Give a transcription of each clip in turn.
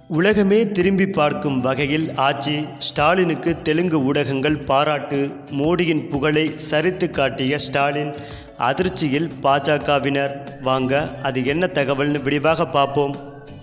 உலகமே திரும்பி பார்க்கும் வகையில் ஆட்சி ஸ்டாலினுக்கு தெலுங்கு ஊடகங்கள் பாராட்டு மோடியின் புகழை சரித்து காட்டிய ஸ்டாலின் அதிர்ச்சியில் பாஜகவினர் வாங்க அது என்ன தகவல்னு விரிவாக பார்ப்போம்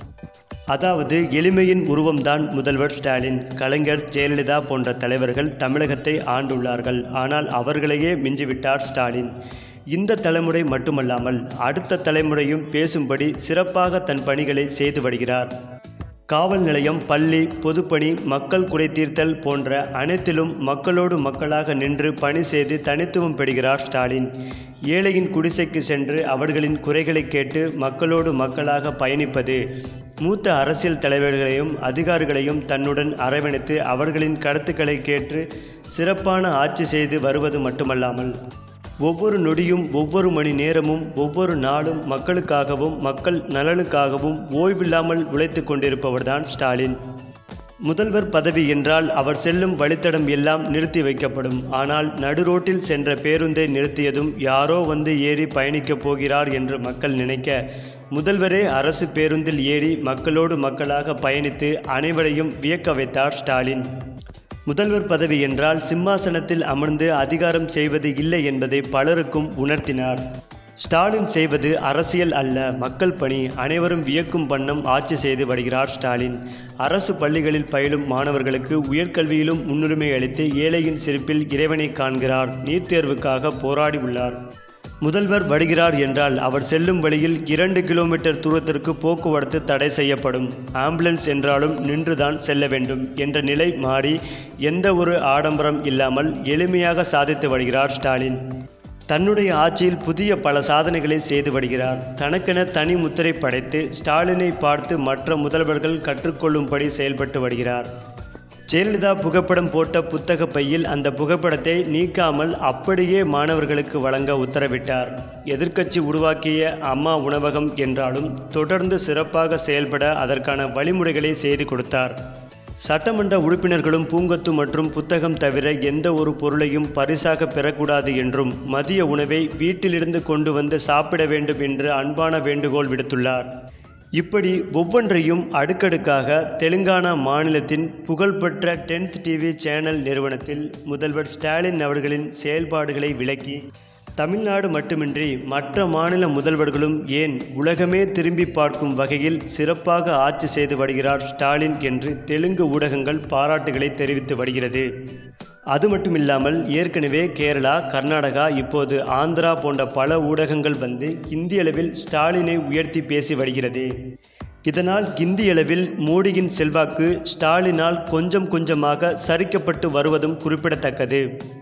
அதாவது எளிமையின் உருவம்தான் முதல்வர் ஸ்டாலின் கலைஞர் ஜெயலலிதா போன்ற தலைவர்கள் தமிழகத்தை ஆண்டுள்ளார்கள் ஆனால் அவர்களையே மிஞ்சிவிட்டார் ஸ்டாலின் இந்த தலைமுறை மட்டுமல்லாமல் அடுத்த தலைமுறையும் பேசும்படி சிறப்பாக தன் பணிகளை செய்து வருகிறார் காவல் நிலையம் பள்ளி பொதுப்பணி மக்கள் குறைதீர்த்தல் போன்ற அனைத்திலும் மக்களோடு மக்களாக நின்று பணி செய்து தனித்துவம் பெறுகிறார் ஸ்டாலின் ஏழையின் குடிசைக்கு சென்று அவர்களின் குறைகளை கேட்டு மக்களோடு மக்களாக பயணிப்பது மூத்த அரசியல் தலைவர்களையும் அதிகாரிகளையும் தன்னுடன் அரவணைத்து அவர்களின் கருத்துக்களை கேட்டு சிறப்பான ஆட்சி செய்து வருவது மட்டுமல்லாமல் ஒவ்வொரு நொடியும் ஒவ்வொரு மணி நேரமும் ஒவ்வொரு நாளும் மக்களுக்காகவும் மக்கள் நலனுக்காகவும் ஓய்வில்லாமல் உழைத்து கொண்டிருப்பவர்தான் ஸ்டாலின் முதல்வர் பதவி என்றால் அவர் செல்லும் வழித்தடம் எல்லாம் நிறுத்தி வைக்கப்படும் ஆனால் நடுரோட்டில் சென்ற பேருந்தை நிறுத்தியதும் யாரோ வந்து ஏறி பயணிக்கப் போகிறார் என்று மக்கள் நினைக்க முதல்வரே அரசு பேருந்தில் ஏறி மக்களோடு மக்களாக பயணித்து அனைவரையும் வியக்க வைத்தார் ஸ்டாலின் முதல்வர் பதவி என்றால் சிம்மாசனத்தில் அமர்ந்து அதிகாரம் செய்வது இல்லை என்பதை பலருக்கும் உணர்த்தினார் ஸ்டாலின் செய்வது அரசியல் அல்ல மக்கள் பணி அனைவரும் வியக்கும் வண்ணம் ஆட்சி செய்து வருகிறார் ஸ்டாலின் அரசு பள்ளிகளில் பயிலும் மாணவர்களுக்கு உயர்கல்வியிலும் முன்னுரிமை அளித்து ஏழையின் சிரிப்பில் இறைவனை காண்கிறார் நீட் தேர்வுக்காக போராடி உள்ளார் முதல்வர் வருகிறார் என்றால் அவர் செல்லும் வழியில் இரண்டு கிலோமீட்டர் தூரத்திற்கு போக்குவரத்து தடை செய்யப்படும் ஆம்புலன்ஸ் என்றாலும் நின்றுதான் செல்ல வேண்டும் என்ற நிலை மாறி எந்த ஒரு ஆடம்பரம் இல்லாமல் எளிமையாக சாதித்து வருகிறார் ஸ்டாலின் தன்னுடைய ஆட்சியில் புதிய பல சாதனைகளை செய்து வருகிறார் தனக்கென தனி முத்திரை படைத்து ஸ்டாலினை பார்த்து மற்ற முதல்வர்கள் கற்றுக்கொள்ளும்படி செயல்பட்டு வருகிறார் ஜெயலலிதா புகைப்படம் போட்ட புத்தக பையில் அந்த புகைப்படத்தை நீக்காமல் அப்படியே மாணவர்களுக்கு வழங்க உத்தரவிட்டார் எதிர்க்கட்சி உருவாக்கிய அம்மா உணவகம் என்றாலும் தொடர்ந்து சிறப்பாக செயல்பட அதற்கான வழிமுறைகளை செய்து கொடுத்தார் சட்டமன்ற உறுப்பினர்களும் பூங்கொத்து மற்றும் புத்தகம் தவிர எந்த ஒரு பொருளையும் பரிசாக பெறக்கூடாது என்றும் மதிய உணவை வீட்டிலிருந்து கொண்டு வந்து சாப்பிட வேண்டும் என்று அன்பான வேண்டுகோள் விடுத்துள்ளார் இப்படி ஒவ்வொன்றையும் அடுக்கடுக்காக தெலுங்கானா மாநிலத்தின் புகழ்பெற்ற டென்த் டிவி சேனல் நிறுவனத்தில் முதல்வர் ஸ்டாலின் அவர்களின் செயல்பாடுகளை விளக்கி தமிழ்நாடு மட்டுமின்றி மற்ற மாநில முதல்வர்களும் ஏன் உலகமே திரும்பி பார்க்கும் வகையில் சிறப்பாக ஆட்சி செய்து வருகிறார் ஸ்டாலின் என்று தெலுங்கு ஊடகங்கள் பாராட்டுகளை தெரிவித்து வருகிறது அது மட்டுமில்லாமல் ஏற்கனவே கேரளா கர்நாடகா இப்போது ஆந்திரா போன்ற பல ஊடகங்கள் வந்து இந்திய அளவில் ஸ்டாலினை உயர்த்தி பேசி வருகிறது இதனால் இந்திய அளவில் மோடியின் செல்வாக்கு ஸ்டாலினால் கொஞ்சம் கொஞ்சமாக சரிக்கப்பட்டு வருவதும் குறிப்பிடத்தக்கது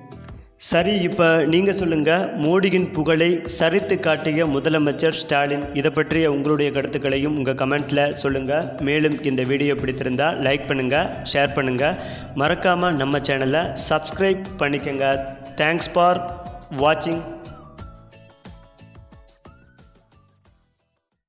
சரி இப்போ நீங்கள் சொல்லுங்கள் மோடியின் புகழை சரித்து காட்டிய முதலமைச்சர் ஸ்டாலின் இதை பற்றிய உங்களுடைய கருத்துக்களையும் உங்கள் கமெண்ட்டில் சொல்லுங்கள் மேலும் இந்த வீடியோ பிடித்திருந்தால் லைக் பண்ணுங்கள் ஷேர் பண்ணுங்கள் மறக்காமல் நம்ம சேனலை சப்ஸ்கிரைப் பண்ணிக்கோங்க தேங்க்ஸ் ஃபார் வாட்சிங்